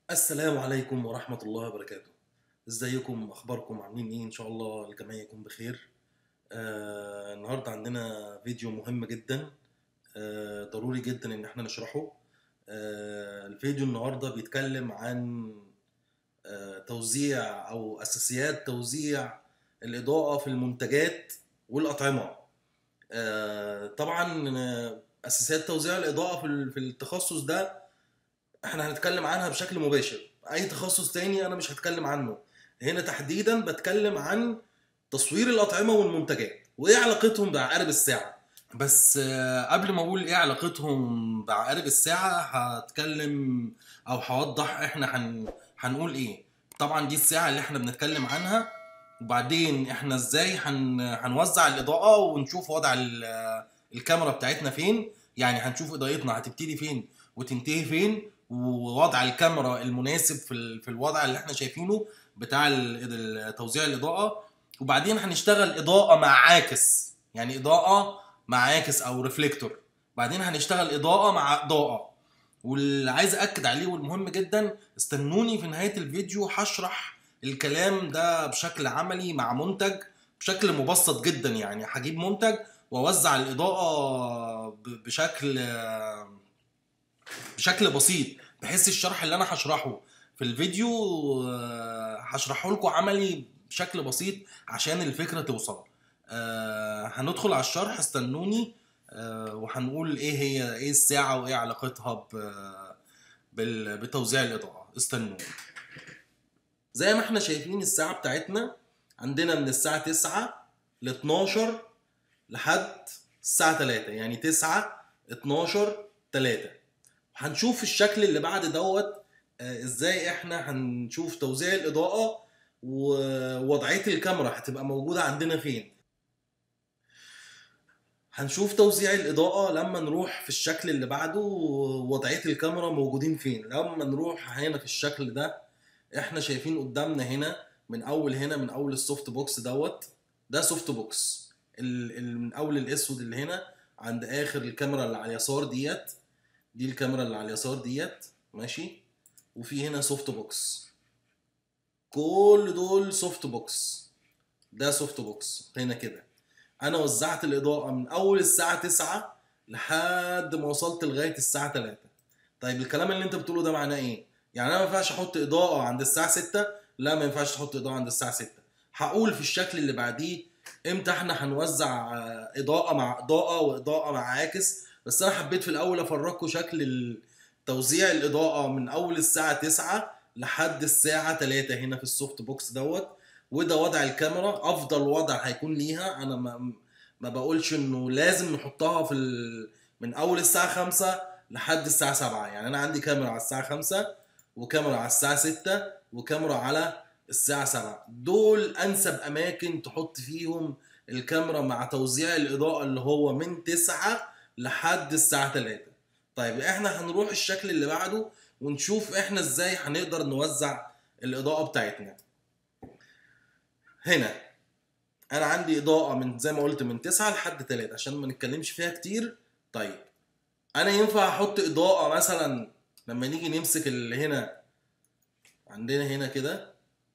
السلام عليكم ورحمة الله وبركاته ازيكم اخباركم عاملين ايه ان شاء الله الجميع يكون بخير آه النهاردة عندنا فيديو مهم جدا آه ضروري جدا ان احنا نشرحه آه الفيديو النهاردة بيتكلم عن آه توزيع او اساسيات توزيع الاضاءة في المنتجات والاطعمة آه طبعا آه، اساسيات توزيع الاضاءة في ال- في التخصص ده احنا هنتكلم عنها بشكل مباشر اي تخصص تاني انا مش هتكلم عنه هنا تحديدا بتكلم عن تصوير الاطعمه والمنتجات وايه علاقتهم بعقارب الساعه بس آه، قبل ما اقول ايه علاقتهم بعقارب الساعه هتكلم او هوضح احنا هن... هنقول ايه طبعا دي الساعه اللي احنا بنتكلم عنها وبعدين احنا ازاي هن... هنوزع الاضاءه ونشوف وضع ال... الكاميرا بتاعتنا فين يعني هنشوف اضاءتنا هتبتدي فين وتنتهي فين ووضع الكاميرا المناسب في ال- في الوضع اللي احنا شايفينه بتاع ال- ال- توزيع الاضاءه وبعدين هنشتغل اضاءه مع عاكس يعني اضاءه مع عاكس او ريفليكتور بعدين هنشتغل اضاءه مع اضاءه واللي عايز اكد عليه والمهم جدا استنوني في نهايه الفيديو هشرح الكلام ده بشكل عملي مع منتج بشكل مبسط جدا يعني هجيب منتج واوزع الاضاءه ب- بشكل بشكل بسيط بحيث الشرح اللي انا هشرحه في الفيديو آه، هشرحه لكم عملي بشكل بسيط عشان الفكره توصل آه، هندخل على الشرح استنوني آه، وهنقول ايه هي ايه الساعه وايه علاقتها ب- بال- بتوزيع الاضاءه استنوني زي ما احنا شايفين الساعه بتاعتنا عندنا من الساعه 9 ل 12 لحد الساعه 3 يعني 9 12 3 هنشوف الشكل اللي بعد دوت آه، ازاي احنا هنشوف توزيع الاضاءة ووضعية الكاميرا هتبقى موجودة عندنا فين هنشوف توزيع الإضاءة لما نروح في الشكل اللي بعده ووضعية الكاميرا موجودين فين لما نروح هنا في الشكل ده احنا شايفين قدامنا هنا من اول هنا من اول السوفت بوكس دوت ده سوفت بوكس ال- ال- من اول الاسود اللي هنا عند اخر الكاميرا اللي على اليسار ديت دي الكاميرا اللي على اليسار ديت ماشي وفي هنا سوفت بوكس كل دول سوفت بوكس ده سوفت بوكس هنا كده انا وزعت الاضاءه من اول الساعه 9 لحد ما وصلت لغايه الساعه 3 طيب الكلام اللي انت بتقوله ده معناه ايه يعني انا ما ينفعش احط اضاءه عند الساعه 6 لا ما ينفعش تحط اضاءه عند الساعه 6 هقول في الشكل اللي بعديه امتى احنا هنوزع آه، اضاءه مع اضاءه واضاءه مع عاكس بس انا حبيت في الاول افرجكم شكل ال- توزيع الاضاءه من اول الساعه 9 لحد الساعه 3 هنا في السوفت بوكس دوت وده وضع الكاميرا افضل وضع هيكون ليها انا ما ما بقولش انه لازم نحطها في ال... من اول الساعه 5 لحد الساعه 7 يعني انا عندي كاميرا على الساعه 5 وكاميرا على الساعه 6 وكاميرا على الساعه 7 دول انسب اماكن تحط فيهم الكاميرا مع توزيع الاضاءه اللي هو من 9 لحد الساعه 3 طيب احنا هنروح الشكل اللي بعده ونشوف احنا ازاي هنقدر نوزع الاضاءه بتاعتنا هنا انا عندي اضاءه من زي ما قلت من 9 لحد 3 عشان ما نتكلمش فيها كتير طيب انا ينفع احط اضاءه مثلا لما نيجي نمسك اللي هنا عندنا هنا كده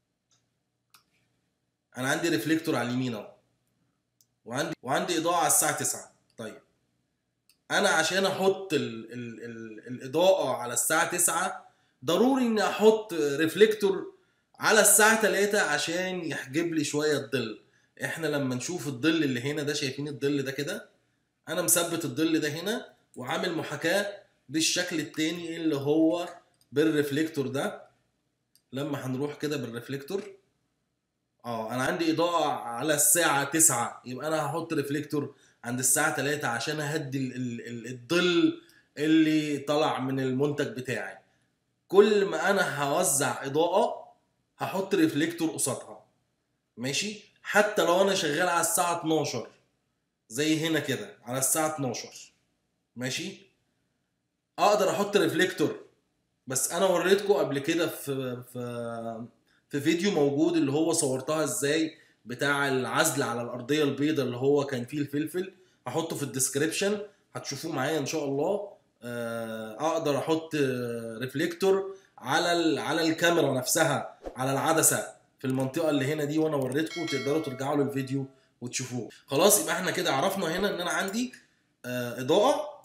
انا عندي ريفليكتور على اليمين اهو وعندي وعندي اضاءه على الساعه 9 طيب انا عشان احط ال ال ال الاضاءه على الساعه 9 ضروري اني احط ريفليكتور على الساعه 3 عشان يحجب لي شويه الظل احنا لما نشوف الظل اللي هنا ده شايفين الظل ده كده انا مثبت الظل ده هنا وعامل محاكاه بالشكل التاني اللي هو بالريفليكتور ده لما هنروح كده بالريفليكتور اه انا عندي اضاءه على الساعه 9 يبقى انا هحط ريفليكتور عند الساعه 3 عشان اهدي ال- ال- ال- الظل اللي طلع من المنتج بتاعي كل ما انا هوزع اضاءه هحط ريفليكتور قصادها ماشي حتى لو انا شغال على الساعه 12 زي هنا كده على الساعه 12 ماشي اقدر احط ريفليكتور بس انا وريتكم قبل كده في في في فيديو موجود اللي هو صورتها ازاي بتاع العزل على الارضيه البيضاء اللي هو كان فيه الفلفل هحطه في الديسكريبشن هتشوفوه معايا ان شاء الله آه، اقدر احط ريفليكتور على ال... على الكاميرا نفسها على العدسه في المنطقه اللي هنا دي وانا وريتكم تقدروا ترجعوا للفيديو وتشوفوه خلاص يبقى احنا كده عرفنا هنا ان انا عندي آه اضاءه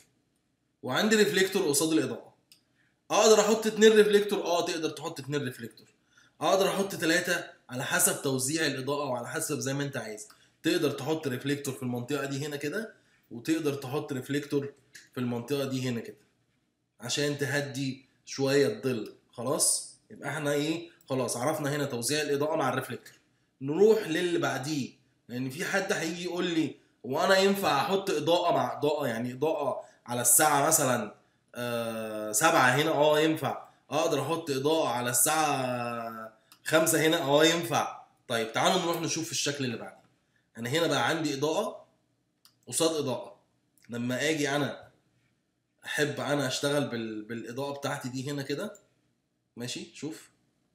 وعندي ريفليكتور قصاد الاضاءه اقدر احط اتنين ريفليكتور اه تقدر تحط اتنين ريفليكتور اقدر احط ثلاثة على حسب توزيع الاضاءه وعلى حسب زي ما انت عايز تقدر تحط ريفليكتور في المنطقه دي هنا كده وتقدر تحط ريفليكتور في المنطقه دي هنا كده عشان تهدي شويه الظل خلاص يبقى احنا ايه خلاص عرفنا هنا توزيع الاضاءه مع الريفليكتور نروح للي بعديه لان في حد هيجي يقول لي وانا ينفع احط اضاءه مع اضاءه يعني اضاءه على الساعه مثلا آه سبعة هنا اه ينفع اقدر احط اضاءه على الساعه خمسة هنا اه ينفع طيب تعالوا نروح نشوف الشكل اللي بعده انا هنا بقى عندي اضاءه قصاد اضاءه لما اجي انا احب انا اشتغل بال... بالاضاءه بتاعتي دي هنا كده ماشي شوف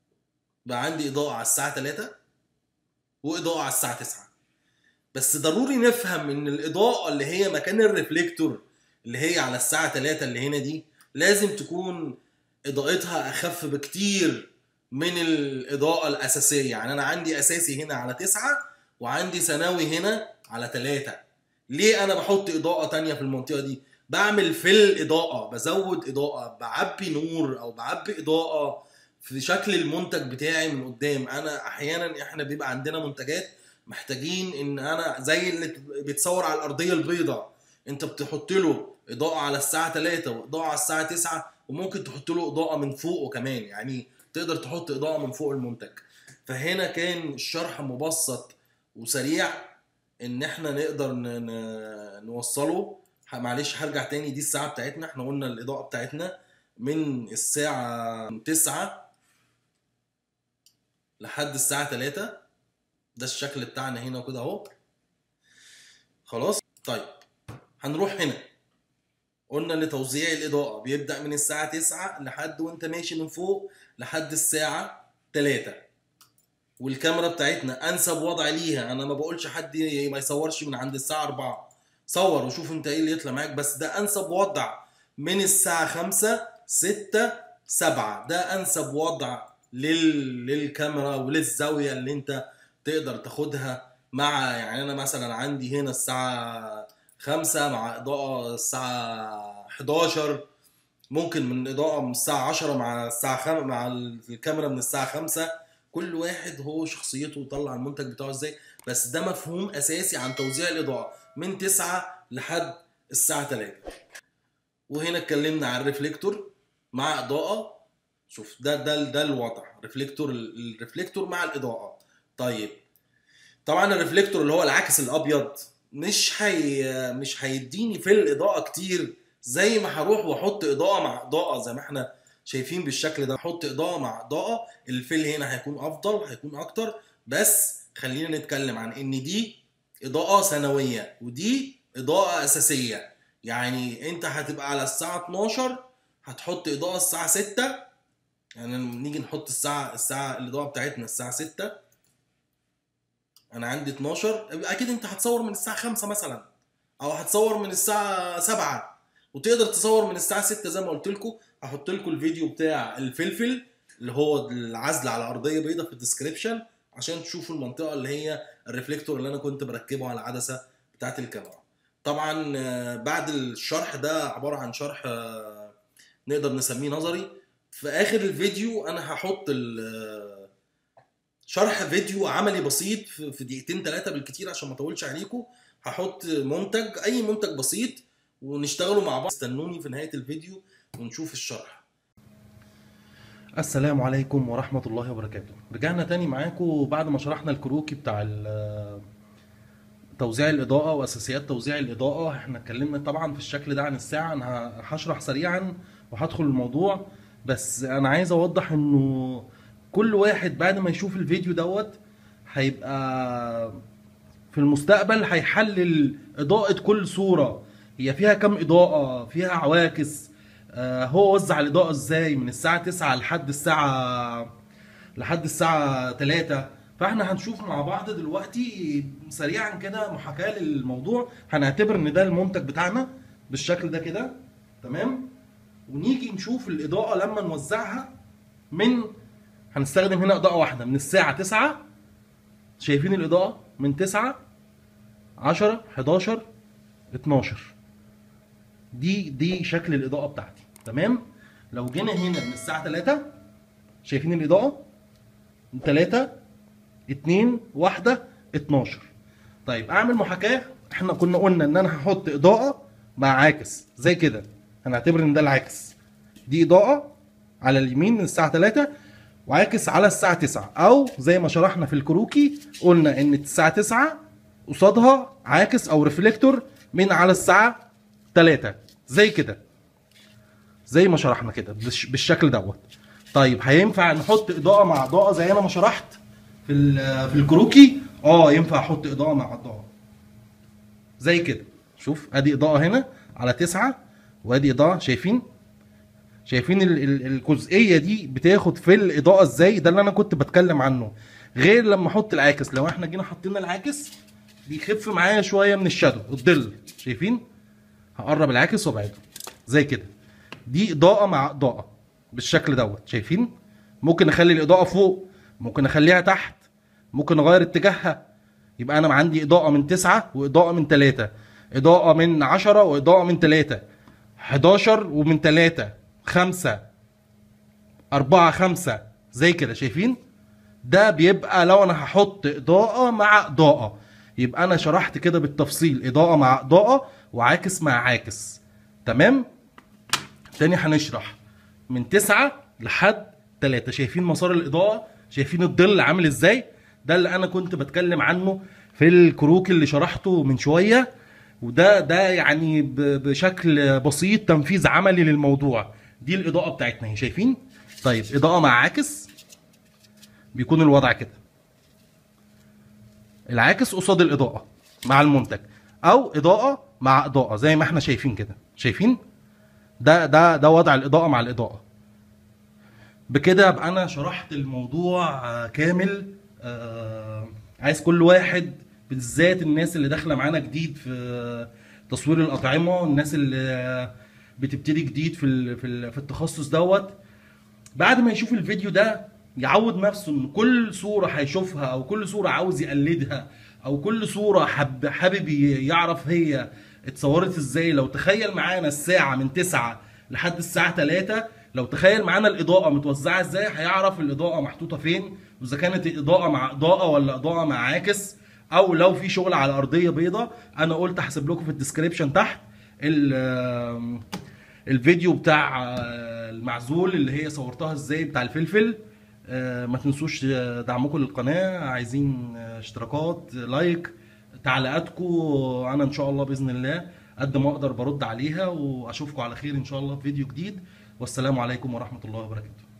بقى عندي اضاءه على الساعه 3 واضاءه على الساعه 9 بس ضروري نفهم ان الاضاءه اللي هي مكان الريفليكتور اللي هي على الساعه 3 اللي هنا دي لازم تكون اضاءتها اخف بكتير من الاضاءه الاساسيه يعني انا عندي اساسي هنا على 9 وعندي ثانوي هنا على 3 ليه انا بحط اضاءه تانية في المنطقه دي بعمل فل اضاءه بزود اضاءه بعبي نور او بعبي اضاءه في شكل المنتج بتاعي من قدام انا احيانا احنا بيبقى عندنا منتجات محتاجين ان انا زي اللي بيتصور على الارضيه البيضاء انت بتحط له اضاءه على الساعه 3 واضاءه على الساعه 9 وممكن تحط له اضاءه من فوقه كمان يعني تقدر تحط اضاءه من فوق المنتج فهنا كان الشرح مبسط وسريع ان احنا نقدر ن... ن... نوصله معلش هرجع تاني دي الساعه بتاعتنا احنا قلنا الاضاءه بتاعتنا من الساعه 9 لحد الساعه 3 ده الشكل بتاعنا هنا وكده اهو خلاص طيب هنروح هنا قلنا ان توزيع الاضاءه بيبدا من الساعه 9 لحد وانت ماشي من فوق لحد الساعه 3 والكاميرا بتاعتنا انسب وضع ليها انا ما بقولش حد ما يصورش من عند الساعه 4 صور وشوف انت ايه اللي يطلع معاك بس ده انسب وضع من الساعه 5 6 7 ده انسب وضع لل... للكاميرا وللزاويه اللي انت تقدر تاخدها مع يعني انا مثلا عندي هنا الساعه 5 مع اضاءه الساعه 11 ممكن من اضاءه من الساعه 10 مع الساعه 5 مع الكاميرا من الساعه 5 كل واحد هو شخصيته وطلع المنتج بتاعه ازاي بس ده مفهوم اساسي عن توزيع الاضاءه من 9 لحد الساعه 3 وهنا اتكلمنا عن الريفليكتور مع اضاءه شوف ده ده ده الوضع ريفليكتور الريفليكتور مع الاضاءه طيب طبعا الريفليكتور اللي هو العكس الابيض مش هي مش هيديني في الاضاءه كتير زي ما هروح واحط اضاءه مع اضاءه زي ما احنا شايفين بالشكل ده احط اضاءه مع اضاءه الفيل هنا هيكون افضل هيكون اكتر بس خلينا نتكلم عن ان دي اضاءه ثانويه ودي اضاءه اساسيه يعني انت هتبقى على الساعه 12 هتحط اضاءه الساعه 6 يعني نيجي نحط الساعه الساعه الاضاءه بتاعتنا الساعه 6 انا عندي 12 اكيد انت هتصور من الساعه 5 مثلا او هتصور من الساعه 7 وتقدر تصور من الساعه 6 زي ما قلت لكم هحط لكم الفيديو بتاع الفلفل اللي هو العزل على ارضيه بيضاء في الديسكريبشن عشان تشوفوا المنطقه اللي هي الريفليكتور اللي انا كنت بركبه على العدسه بتاعت الكاميرا طبعا بعد الشرح ده عباره عن شرح نقدر نسميه نظري في اخر الفيديو انا هحط شرح فيديو عملي بسيط في دقيقتين ثلاثه بالكتير عشان ما اطولش عليكم هحط منتج اي منتج بسيط ونشتغلوا مع بعض استنوني في نهايه الفيديو ونشوف الشرح السلام عليكم ورحمة الله وبركاته رجعنا تاني معاكم بعد ما شرحنا الكروكي بتاع توزيع الإضاءة وأساسيات توزيع الإضاءة احنا اتكلمنا طبعا في الشكل ده عن الساعة أنا هشرح سريعا وهدخل الموضوع بس أنا عايز أوضح إنه كل واحد بعد ما يشوف الفيديو دوت هيبقى في المستقبل هيحلل إضاءة كل صورة هي فيها كم إضاءة فيها عواكس هو وزع الاضاءه ازاي من الساعه 9 لحد الساعه لحد الساعه 3 فاحنا هنشوف مع بعض دلوقتي سريعا كده محاكاه للموضوع هنعتبر ان ده المنتج بتاعنا بالشكل ده كده تمام ونيجي نشوف الاضاءه لما نوزعها من هنستخدم هنا اضاءه واحده من الساعه 9 شايفين الاضاءه من 9 10 11 12 دي دي شكل الاضاءه بتاعتي تمام لو جينا هنا من الساعه 3 شايفين الاضاءه 3 2 1 12 طيب اعمل محاكاه احنا كنا قلنا ان انا هحط اضاءه مع عاكس زي كده هنعتبر ان ده العاكس دي اضاءه على اليمين من الساعه 3 وعاكس على الساعه 9 او زي ما شرحنا في الكروكي قلنا ان الساعه 9 قصادها عاكس او ريفليكتور من على الساعه 3 زي كده زي ما شرحنا كده بالش- بالشكل دوت طيب هينفع نحط اضاءه مع اضاءه زي انا ما شرحت في ال- في الكروكي اه ينفع احط اضاءه مع اضاءه زي كده شوف ادي اضاءه هنا على تسعة وادي اضاءه شايفين شايفين ال- ال- الجزئيه دي بتاخد في الاضاءه ازاي ده اللي انا كنت بتكلم عنه غير لما احط العاكس لو احنا جينا حطينا العاكس بيخف معايا شويه من الشادو الظل شايفين هقرب العاكس وابعده زي كده دي اضاءه مع اضاءه بالشكل دوت شايفين ممكن اخلي الاضاءه فوق ممكن اخليها تحت ممكن اغير اتجاهها يبقى انا عندي اضاءه من تسعة واضاءه من ثلاثة اضاءه من عشرة واضاءه من ثلاثة 11 ومن ثلاثة خمسة أربعة خمسة زي كده شايفين ده بيبقى لو انا هحط اضاءه مع اضاءه يبقى انا شرحت كده بالتفصيل اضاءه مع اضاءه وعاكس مع عاكس تمام تاني هنشرح من تسعة لحد تلاتة شايفين مسار الإضاءة شايفين الظل عامل ازاي ده اللي أنا كنت بتكلم عنه في الكروك اللي شرحته من شوية وده ده يعني ب- بشكل بسيط تنفيذ عملي للموضوع دي الإضاءة بتاعتنا اهي شايفين طيب إضاءة مع عاكس بيكون الوضع كده العاكس قصاد الإضاءة مع المنتج أو إضاءة مع إضاءة زي ما احنا شايفين كده شايفين ده ده ده وضع الاضاءه مع الاضاءه بكده ابقى انا شرحت الموضوع آه، كامل آه، عايز كل واحد بالذات الناس اللي داخله معانا جديد في تصوير الاطعمه الناس اللي آه، بتبتدي جديد في ال- في ال- في التخصص دوت بعد ما يشوف الفيديو ده يعود نفسه ان كل صوره هيشوفها او كل صوره عاوز يقلدها او كل صوره حب حابب ي- يعرف هي اتصورت ازاي لو تخيل معانا الساعه من 9 لحد الساعه 3 لو تخيل معانا الاضاءه متوزعه ازاي هيعرف الاضاءه محطوطه فين واذا كانت اضاءه مع اضاءه ولا اضاءه مع عاكس او لو في شغل على ارضيه بيضاء انا قلت هسيب لكم في الديسكريبشن تحت ال- الفيديو بتاع آه، المعزول اللي هي صورتها ازاي بتاع الفلفل آه، ما تنسوش آه، دعمكم للقناه عايزين آه، اشتراكات لايك تعليقاتكم انا ان شاء الله باذن الله قد ما اقدر برد عليها واشوفكم على خير ان شاء الله في فيديو جديد والسلام عليكم ورحمه الله وبركاته